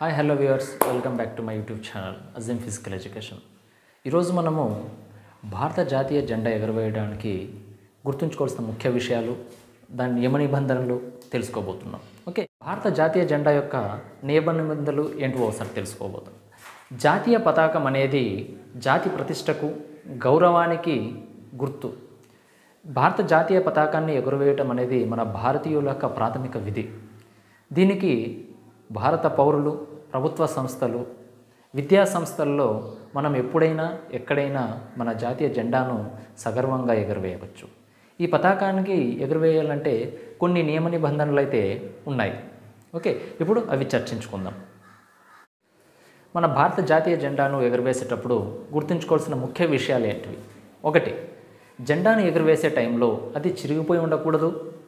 hi hello viewers welcome back to my YouTube channel Azim physical education ఈరోజు మనము భారత జాతీయ జెండా ఎగురవేయడానికి గుర్తుంచుకోవాల్సిన ముఖ్య విషయాలు దాని నియమ నిబంధనలు తెలుసుకోబోతున్నాం ఓకే భారత జాతీయ జెండా యొక్క నియమ నిబంధనలు ఏంటో ఒకసారి తెలుసుకోబోతున్నాం జాతీయ పతాకం అనేది జాతి ప్రతిష్టకు గౌరవానికి గుర్తు భారత జాతీయ పతాకాన్ని ఎగురవేయటం అనేది మన భారతీయుల యొక్క ప్రాథమిక విధి దీనికి భారత పౌరులు ప్రభుత్వ సంస్థలు విద్యా సంస్థల్లో మనం ఎప్పుడైనా ఎక్కడైనా మన జాతీయ జెండాను సగర్వంగా ఎగురవేయవచ్చు ఈ పతాకానికి ఎగురవేయాలంటే కొన్ని నియమ నిబంధనలు అయితే ఉన్నాయి ఓకే ఇప్పుడు అవి చర్చించుకుందాం మన భారత జాతీయ జెండాను ఎగురవేసేటప్పుడు గుర్తుంచుకోవాల్సిన ముఖ్య విషయాలు ఏంటివి ఒకటి జెండాను ఎగురవేసే టైంలో అది చిరిగిపోయి ఉండకూడదు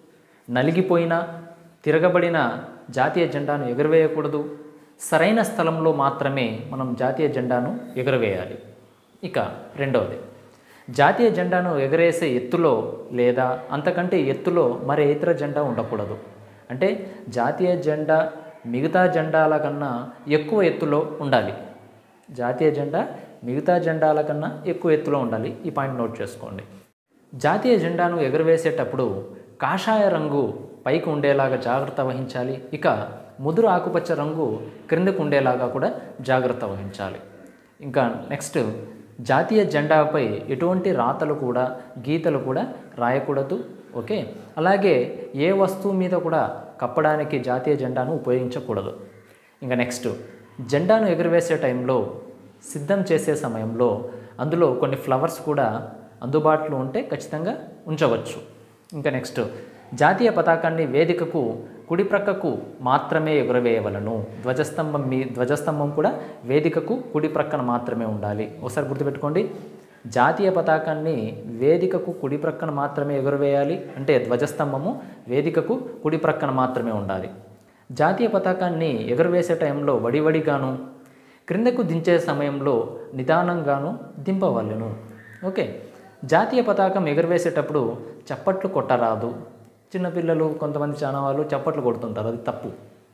నలిగిపోయిన తిరగబడిన జాతీయ జెండాను ఎగురవేయకూడదు సరైన స్థలంలో మాత్రమే మనం జాతీయ జెండాను ఎగురవేయాలి ఇక రెండవది జాతీయ జెండాను ఎగరేసే ఎత్తులో లేదా అంతకంటే ఎత్తులో మరే ఇతర జెండా ఉండకూడదు అంటే జాతీయ జెండా మిగతా జెండాల కన్నా ఎక్కువ ఎత్తులో ఉండాలి జాతీయ జెండా మిగతా జెండాల కన్నా ఎక్కువ ఎత్తులో ఉండాలి ఈ పాయింట్ నోట్ చేసుకోండి జాతీయ జెండాను ఎగురవేసేటప్పుడు కాషాయ రంగు పైకి ఉండేలాగా జాగ్రత్త వహించాలి ఇక ముదురు ఆకుపచ్చ రంగు క్రిందకు ఉండేలాగా కూడా జాగ్రత్త వహించాలి ఇంకా నెక్స్ట్ జాతీయ జెండాపై ఎటువంటి రాతలు కూడా గీతలు కూడా రాయకూడదు ఓకే అలాగే ఏ వస్తువు మీద కూడా కప్పడానికి జాతీయ జెండాను ఉపయోగించకూడదు ఇంకా నెక్స్ట్ జెండాను ఎగురవేసే టైంలో సిద్ధం చేసే సమయంలో అందులో కొన్ని ఫ్లవర్స్ కూడా అందుబాటులో ఉంటే ఖచ్చితంగా ఉంచవచ్చు ఇంకా నెక్స్ట్ జాతీయ పతాకాన్ని వేదికకు కుడి ప్రక్కకు మాత్రమే ఎగురవేయవలను ధ్వజస్తంభం మీ ధ్వజస్తంభం కూడా వేదికకు కుడి ప్రక్కన మాత్రమే ఉండాలి ఒకసారి గుర్తుపెట్టుకోండి జాతీయ పతాకాన్ని వేదికకు కుడి ప్రక్కన మాత్రమే ఎగురవేయాలి అంటే ధ్వజస్తంభము వేదికకు కుడి ప్రక్కన మాత్రమే ఉండాలి జాతీయ పతాకాన్ని ఎగురవేసే టైంలో వడివడిగాను క్రిందకు దించే సమయంలో నిదానంగాను దింపవలను ఓకే జాతీయ పతాకం ఎగురవేసేటప్పుడు చప్పట్లు కొట్టరాదు చిన్నపిల్లలు కొంతమంది చాలా వాళ్ళు చప్పట్లు కొడుతుంటారు అది తప్పు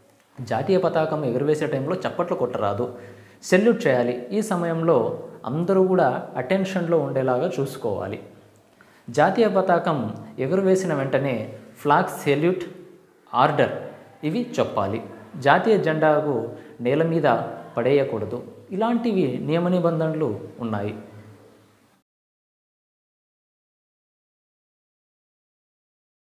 జాతీయ పతాకం ఎగురవేసే టైంలో చప్పట్లు కొట్టరాదు సెల్యూట్ చేయాలి ఈ సమయంలో అందరూ కూడా అటెన్షన్లో ఉండేలాగా చూసుకోవాలి జాతీయ పతాకం ఎగురవేసిన వెంటనే ఫ్లాగ్ సెల్యూట్ ఆర్డర్ ఇవి చెప్పాలి జాతీయ జెండాకు నేల మీద పడేయకూడదు ఇలాంటివి నియమ నిబంధనలు ఉన్నాయి